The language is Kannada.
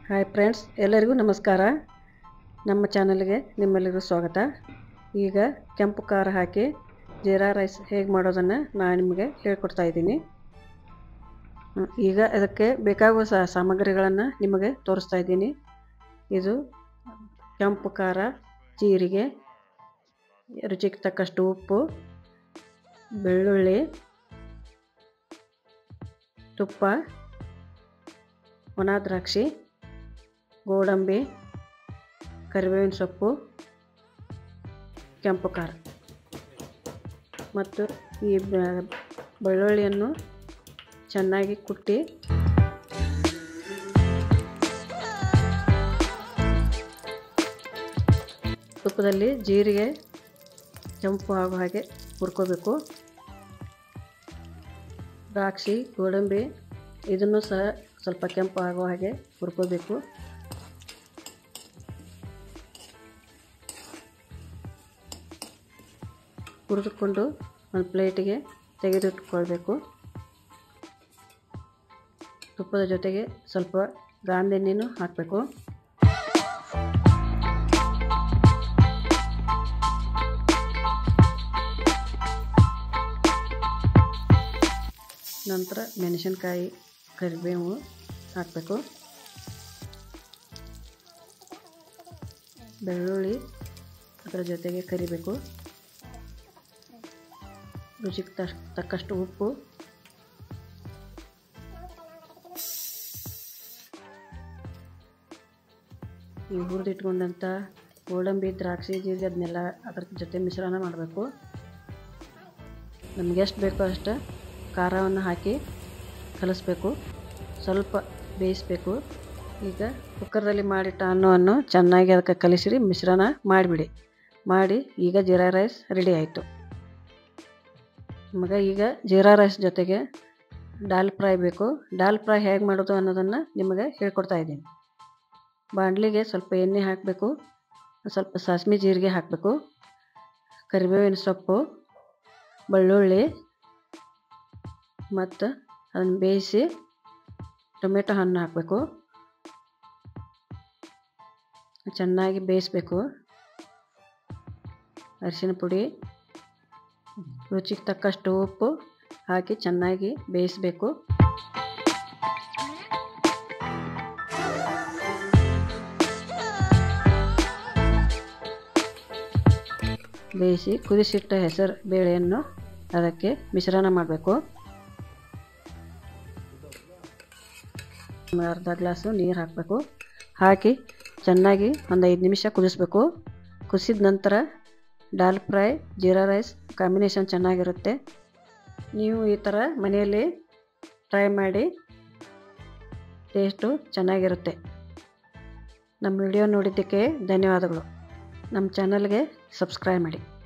ಹಾಯ್ ಫ್ರೆಂಡ್ಸ್ ಎಲ್ಲರಿಗೂ ನಮಸ್ಕಾರ ನಮ್ಮ ಚಾನಲ್ಗೆ ನಿಮ್ಮೆಲ್ಲರಿಗೂ ಸ್ವಾಗತ ಈಗ ಕೆಂಪು ಖಾರ ಹಾಕಿ ಜೀರಾ ರೈಸ್ ಹೇಗೆ ಮಾಡೋದನ್ನು ನಾನು ನಿಮಗೆ ಹೇಳ್ಕೊಡ್ತಾ ಇದ್ದೀನಿ ಹ್ಮ್, ಈಗ ಅದಕ್ಕೆ ಬೇಕಾಗುವ ಸಾ ಸಾಮಗ್ರಿಗಳನ್ನು ನಿಮಗೆ ತೋರಿಸ್ತಾ ಇದ್ದೀನಿ ಇದು ಕೆಂಪು ಖಾರ ಜೀರಿಗೆ ರುಚಿಗೆ ತಕ್ಕಷ್ಟು ಉಪ್ಪು ಬೆಳ್ಳುಳ್ಳಿ ತುಪ್ಪ ಒಣ ದ್ರಾಕ್ಷಿ ಗೋಡಂಬಿ ಕರಿಬೇವಿನ ಸೊಪ್ಪು ಕೆಂಪು ಖಾರ ಮತ್ತು ಈ ಬ- ಬೆಳ್ಳುಳ್ಳಿಯನ್ನು ಚೆನ್ನಾಗಿ ಕುಟ್ಟಿ ತುಪ್ಪದಲ್ಲಿ ಜೀರಿಗೆ ಕೆಂಪು ಆಗೋ ಹಾಗೆ ಹುರ್ಕೋಬೇಕು ದ್ರಾಕ್ಷಿ ಗೋಡಂಬಿ ಇದನ್ನು ಸಹ ಸ್ವಲ್ಪ ಕೆಂಪು ಆಗೋ ಹಾಗೆ ಹುರ್ಕೋಬೇಕು ಹುರಿದುಕೊಂಡು ಒಂದು ಪ್ಲೇಟಿಗೆ ತೆಗೆದಿಟ್ಕೊಳ್ಬೇಕು ತುಪ್ಪದ ಜೊತೆಗೆ ಸ್ವಲ್ಪ ಗಾಂಧೆಣ್ಣೆನೂ ಹಾಕಬೇಕು ನಂತರ ಮೆಣಸಿನ್ಕಾಯಿ ಕರಿಬೇವು ಹಾಕಬೇಕು ಬೆಳ್ಳುಳ್ಳಿ ಅದರ ಜೊತೆಗೆ ಕರಿಬೇಕು ರುಚಿಗೆ ತಕ್ ತಕ್ಕಷ್ಟು ಉಪ್ಪು ಈ ಹುರಿದಿಟ್ಕೊಂಡಂಥ ಗೋಡಂಬಿ ದ್ರಾಕ್ಷಿ ಜೀರಿಗೆ ಅದನ್ನೆಲ್ಲ ಅದ್ರ ಜೊತೆ ಮಿಶ್ರಣ ಮಾಡಬೇಕು ನಮ್ಗೆ ಎಷ್ಟು ಬೇಕೋ ಅಷ್ಟು ಖಾರವನ್ನು ಹಾಕಿ ಕಲಿಸ್ಬೇಕು ಸ್ವಲ್ಪ ಬೇಯಿಸಬೇಕು ಈಗ ಕುಕ್ಕರ್ದಲ್ಲಿ ಮಾಡಿಟ್ಟ ಅನ್ನವನ್ನು ಚೆನ್ನಾಗಿ ಅದಕ್ಕೆ ಕಲಿಸಿರಿ ಮಿಶ್ರಣ ಮಾಡಿಬಿಡಿ ಮಾಡಿ ಈಗ ಜೀರಾ ರೈಸ್ ರೆಡಿ ಆಯಿತು ನಮಗೆ ಈಗ ಜೀರಾ ರೈಸ್ ಜೊತೆಗೆ ದಾಲ್ ಫ್ರೈ ಬೇಕು ದಾಲ್ ಫ್ರೈ ಹೇಗೆ ಮಾಡೋದು ಅನ್ನೋದನ್ನು ನಿಮಗೆ ಹೇಳ್ಕೊಡ್ತಾ ಇದ್ದೀನಿ ಬಾಣಲಿಗೆ ಸ್ವಲ್ಪ ಎಣ್ಣೆ ಹಾಕಬೇಕು ಸ್ವಲ್ಪ ಸಾಸ್ಮೆ ಜೀರಿಗೆ ಹಾಕಬೇಕು ಕರಿಬೇವಿನ ಸೊಪ್ಪು ಬೆಳ್ಳುಳ್ಳಿ ಮತ್ತು ಅದನ್ನು ಬೇಯಿಸಿ ಟೊಮೆಟೊ ಹಣ್ಣು ಹಾಕಬೇಕು ಚೆನ್ನಾಗಿ ಬೇಯಿಸ್ಬೇಕು ಅರಿಶಿನ ಪುಡಿ ರುಚಿಗೆ ತಕ್ಕಷ್ಟು ಉಪ್ಪು ಹಾಕಿ ಚೆನ್ನಾಗಿ ಬೇಯಿಸಬೇಕು ಬೇಯಿಸಿ ಕುದಿಸಿಟ್ಟ ಹೆಸರು ಬೇಳೆಯನ್ನು ಅದಕ್ಕೆ ಮಿಶ್ರಣ ಮಾಡಬೇಕು ಅರ್ಧ ಗ್ಲಾಸು ನೀರು ಹಾಕಬೇಕು ಹಾಕಿ ಚೆನ್ನಾಗಿ ಒಂದು ಐದು ನಿಮಿಷ ಕುದಿಸ್ಬೇಕು ಕುದಿಸಿದ ನಂತರ dal fry jeera rice combination ಚೆನ್ನಾಗಿರುತ್ತೆ ನೀವು ಈ ಥರ ಮನೆಯಲ್ಲಿ ಟ್ರೈ ಮಾಡಿ ಟೇಸ್ಟು ಚೆನ್ನಾಗಿರುತ್ತೆ ನಮ್ಮ ವಿಡಿಯೋ ನೋಡಿದ್ದಕ್ಕೆ ಧನ್ಯವಾದಗಳು ನಮ್ಮ ಚಾನಲ್ಗೆ ಸಬ್ಸ್ಕ್ರೈಬ್ ಮಾಡಿ